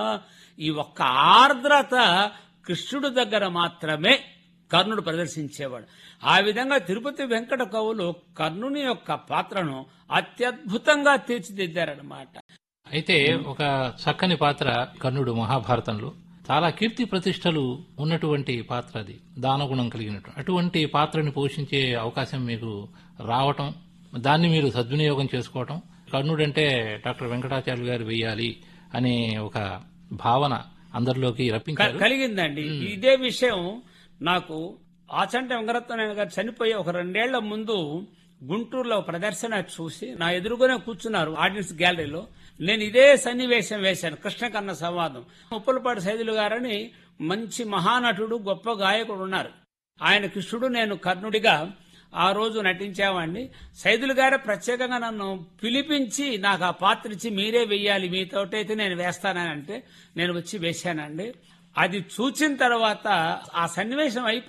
ఈ ఒక్క ఆర్ద్రత కృష్ణుడి దగ్గర మాత్రమే కర్ణుడు ప్రదర్శించేవాడు ఆ విధంగా తిరుపతి వెంకట కవులు కర్ణుని యొక్క పాత్రను అత్యద్భుతంగా తీర్చిదిద్దారనమాట అయితే ఒక చక్కని పాత్ర కర్ణుడు మహాభారతంలో చాలా కీర్తి ప్రతిష్టలు ఉన్నటువంటి పాత్ర అది దానగుణం కలిగినట్టు అటువంటి పాత్రని పోషించే అవకాశం మీకు రావటం దాన్ని మీరు సద్వినియోగం చేసుకోవటం కర్ణుడు అంటే డాక్టర్ వెంకటాచార్య గారు వెయ్యాలి అనే ఒక భావన అందరిలోకి క- రప్పించారు కలిగిందండి ఇదే విషయం నాకు ఆచంట వెంకరత్నారాయణ గారు చనిపోయి ఒక రెండేళ్ల ముందు గుంటూరులో ఒక ప్రదర్శన చూసి నా ఎదురుగానే కూర్చున్నారు ఆడియన్స్ గ్యాలరీలో నేను ఇదే సన్నివేశం వేశాను కృష్ణకన్న సంవాదం ఉప్పలపాటి సైదులు గారని మంచి మహానటుడు గొప్ప గాయకుడు ఉన్నారు ఆయన కృష్ణుడు నేను కర్ణుడిగా ఆ రోజు నటించామండి సైదులు గారే ప్రత్యేకంగా నన్ను పిలిపించి నాకు ఆ పాత్ర ఇచ్చి మీరే వెయ్యాలి మీతోటైతే నేను వేస్తానని అంటే నేను వచ్చి వేశానండి అది చూచిన తర్వాత ఆ సన్నివేశం అయిపోయి